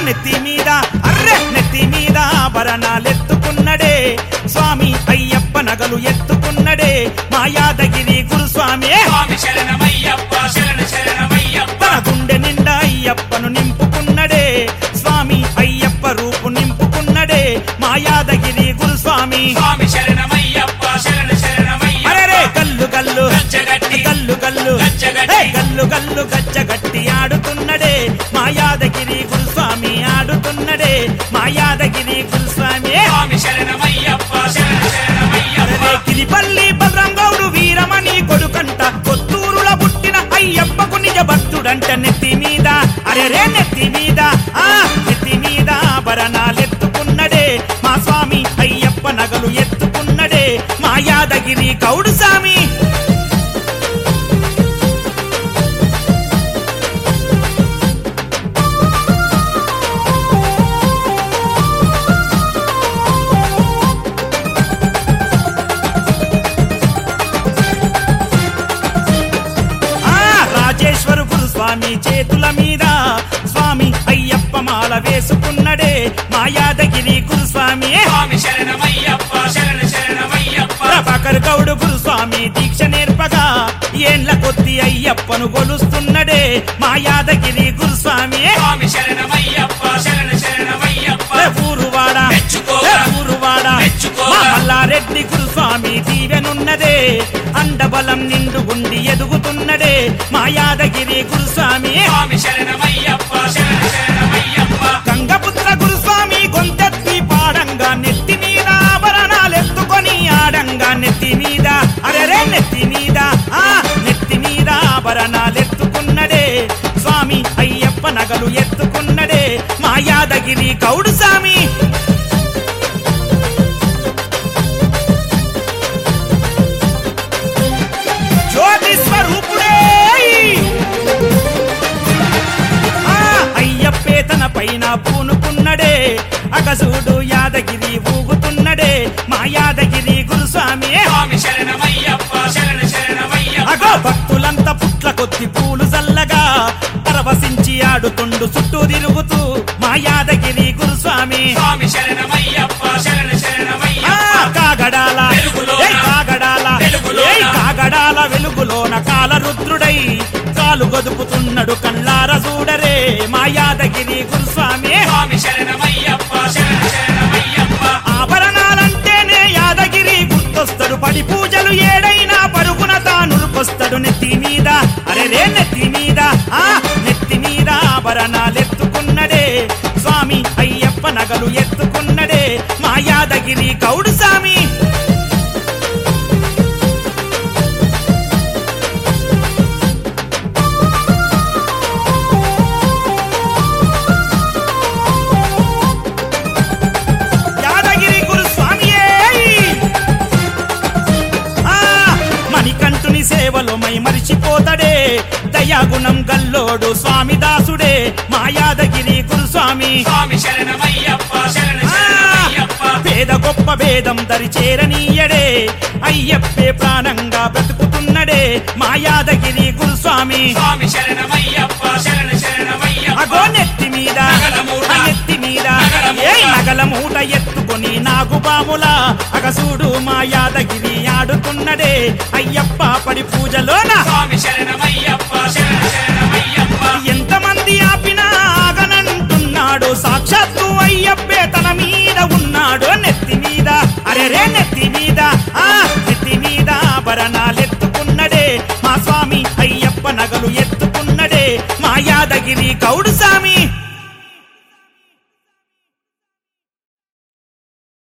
నెత్తి మీద అర్రె నెత్తి మీద ఆభరణాలెత్తుకున్నడే స్వామి అయ్యప్ప నగలు ఎత్తుకున్నడే మా యాదగిరి గురుస్వామి స్వామి శరణమయ్యప్ప శరణ శరణమయ్యప్ప తన గుండె నిండా అయ్యప్పను నింపుకున్నడే స్వామి అయ్యప్ప రూపు నింపుకున్నడే మా యాదగిరి గురుస్వామి స్వామి శరణమయ్యప్ప శరణ శరణమయ్యప్ప అరెరే గల్లు గల్లు గజ్జగట్టి గల్లు గల్లు గజ్జగట్టి. హే, గల్లు గల్లు గజ్జగట్టి ఆడుతున్నడే మా యాదగిరి గురుస్వామి ఆడుతున్నడే మా యాదగిరి గురుస్వామి స్వామి శరణమయ్యప్ప శరణ శరణమయ్యప్ప అరెరే గిరిపల్లి బలరంగౌడు వీరమణి కొడుకంట కొత్తూరుల పుట్టిన అయ్యప్పకు నిజ భక్తుడంట నెత్తి మీద అరెరే నెత్తి మీద ఆ నెత్తి మీద ఆభరణాలెత్తుకున్నడే మా స్వామి అయ్యప్ప నగలు ఎత్తుకున్నడే మా యాదగిరి కౌడు స్వామి ఆ రాజేశ్వరు గురు స్వామి చేతుల మీద స్వామి అయ్యప్ప మాల వేసుకున్నడే మా యాదగిరి గురు స్వామి స్వామి శరణమయ్యప్ప శరణ శరణమయ్యప్ప ప్రభాకర్ గౌడు గురు స్వామి దీక్ష నేర్పగా ఏండ్ల కొద్ది అయ్యప్పను కొలుస్తున్నడే మా యాదగిరి గురు స్వామి స్వామి శరణమయ్యప్ప శరణ శరణమయ్యప్ప ఊరువాడ మెచ్చుకోరా. ఊరువాడ మెచ్చుకోరా. మా మల్లారెడ్డి గురుస్వామి దీవెనున్నదే అండబలం నిండు గుండి ఎదుగుతున్నడే మా యాదగిరి గురుస్వామి స్వామి శరణమయ్యప్ప శరణ శరణమయ్యప్ప గంగపుత్ర గురుస్వామి గొంతెత్తి పాడంగా నెత్తి మీద ఆభరణాలెత్తుకొని ఆడంగా నెత్తి మీద అరెరే నెత్తి మీద ఆ నెత్తి మీద ఆభరణాలెత్తుకున్నడే స్వామి అయ్యప్ప నగలు ఎత్తుకున్నడే మా యాదగిరి కౌడు స్వామి జ్యోతి స్వరూపుడే ఆ అయ్యప్పే తన పైన పూనుకున్నడే అగసూడు యాదగిరి ఊగుతున్నడే మా యాదగిరి గురుస్వామి స్వామి శరణమయ్యప్ప శరణ శరణమయ్యప్ప అగో భక్తులంతా పుట్ల కొద్ది పూలు చల్లగా పరవశించి ఆడుతుండు చుట్టూ తిరుగుతూ మా యాదగిరి గురుస్వామి స్వామి శరణమయ్యప్ప శరణ ఆ శరణమయ్యప్ప కాగడాల వెలుగులోన, ఏయ్ కాగడాల వెలుగులోన. ఏయ్ కాగడాల వెలుగులోన కాలరుద్రుడై కాలు గదుపుతున్నాడు కళ్ళార చూడరే మా యాదగిరి గురుస్వామి స్వామి శరణమయ్యప్ప శరణ శరణమయ్యప్ప ఆభరణాలంటేనే యాదగిరి గుర్తొస్తాడు పడి పూజలు ఏడైనా పరుగున తానురుకొస్తాడు నెత్తి మీద అరెరే నెత్తి మీద ఆ నెత్తి మీద ఆభరణాలెత్తుకున్నడే స్వామి అయ్యప్ప నగలు ఎత్తుకున్నడే మా యాదగిరి కౌడు స్వామి యాదగిరి గురు స్వామియే ఆ మణికంఠుని సేవలో మై మరిచిపోతడే దయాగుణం గల్లోడు స్వామి దాసుడే మా యాదగిరి గురు స్వామి స్వామి శరణమయ్యప్ప శరణ ఆ, శరణమయ్యప్ప పేద గొప్ప భేదం దరి చేరనీయడే అయ్యప్పే ప్రాణంగా బ్రతుకుతున్నడే మా యాదగిరి గురు స్వామి స్వామి శరణమయ్యప్ప శరణ శరణమయ్యప్ప అగో నెత్తి మీద నగలమూట. ఆ నెత్తి మీద నగలమూట. ఏ నగల మూట ఎత్తుకొని నాగుబాముల అగసూడు మా యాదగిరి ఆడుతున్నడే అయ్యప్ప పడి పూజలోన స్వామి శరణమయ్యప్ప శరణ శరణమయ్యప్ప ఎంతమంది ఆపినా ఆగనంటున్నాడు సాక్షాత్తు అయ్యప్పే తన మీద ఉన్నాడు నెత్తి మీద అరెరే నెత్తి మీద ఆ నెత్తి మీద ఆభరణాలెత్తుకున్నడే మా స్వామి అయ్యప్ప నగలు ఎత్తుకున్నడే మా యాదగిరి కౌడు స్వామి